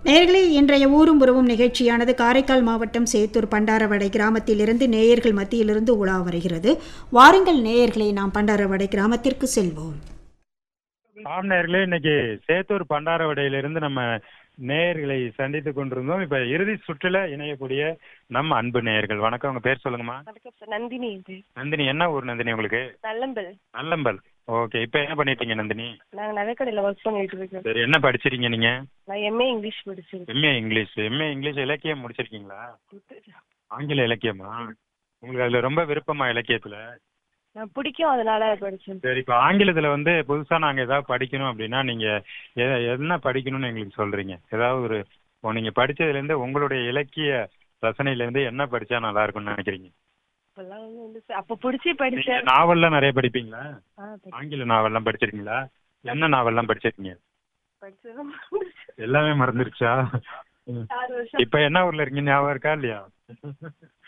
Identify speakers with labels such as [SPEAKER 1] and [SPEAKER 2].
[SPEAKER 1] நேயர்களே இன்றைய ஊரும் உறவும் நிகழ்ச்சியானது காரைக்கால் மாவட்டம் சேத்தூர் பண்டாரவடை கிராமத்திலிருந்து நேயர்கள் மத்தியிலிருந்து உலா வருகிறது வாருங்கள் நேயர்களே நாம் பண்டாரவடை கிராமத்திற்கு செல்வோம்
[SPEAKER 2] ஆம் நேயர்களே இன்னைக்கு சேத்தூர் பண்டாரவடையிலிருந்து நம்ம நேயர்களை சந்தித்து கொண்டிருந்தோம் இப்ப இறுதி சுற்றுல இணையக்கூடிய நம்ம அன்பு நேயர்கள் வணக்கம் உங்க பேர் சொல்லுங்கம்மா
[SPEAKER 3] வணக்கம் சார் நந்தினி இது
[SPEAKER 2] நந்தினி என்ன ஊர் நந்தினி உங்களுக்கு
[SPEAKER 3] நல்லம்பல்
[SPEAKER 2] நல்லம்பல் ஓகே இப்ப என்ன பண்ணிட்டீங்க நந்தினி
[SPEAKER 3] நாங்க நகைக்கடையில ஒர்க் பண்ணிட்டு இருக்கோம்
[SPEAKER 2] சரி என்ன படிச்சிருக்கீங்க நீங்க
[SPEAKER 3] நான் எம்ஏ இங்கிலீஷ் படிச்சிருக்கேன்
[SPEAKER 2] எம்ஏ இங்கிலீஷ் எம்ஏ இங்கிலீஷ் இலக்கியம் முடிச்சிருக்கீங்களா ஆங்கில இலக்கியமா உங்களுக்கு அதுல ரொம்ப விருப்பமா இலக்கியத்துல
[SPEAKER 3] நான் பிடிக்கும் அதனால படிச்சேன்
[SPEAKER 2] சரி இப்ப ஆங்கிலத்துல வந்து புதுசா நாங்க ஏதாவது படிக்கணும் அப்படின்னா நீங்க எ- என்ன படிக்கணும்னு எங்களுக்கு சொல்றீங்க ஏதாவது ஒரு இப்போ நீங்க படிச்சதுல இருந்து உங்களுடைய இலக்கிய ரசனையில இருந்து என்ன படிச்சா நல்லா இருக்கும்னு நினைக்கிறீங்க
[SPEAKER 3] அப்பெல்லாம் வந்து வந்து சார் அப்ப பிடிச்சி
[SPEAKER 2] நீங்க
[SPEAKER 3] படிச்சேன்
[SPEAKER 2] நாவல்லாம் நிறைய படிப்பீங்களா
[SPEAKER 3] ஆ, படி-
[SPEAKER 2] ஆங்கில நாவல்லாம் படிச்சிருக்கீங்களா என்ன நாவல்லாம் படிச்சிருக்கீங்க
[SPEAKER 3] படிச்சதும்
[SPEAKER 2] எல்லாமே மறந்துருச்சா ம்.
[SPEAKER 3] ஆறு வருஷம்
[SPEAKER 2] இப்ப என்ன ஊர்ல இருக்கீங்க ஞாபகம் இருக்கா இல்லையா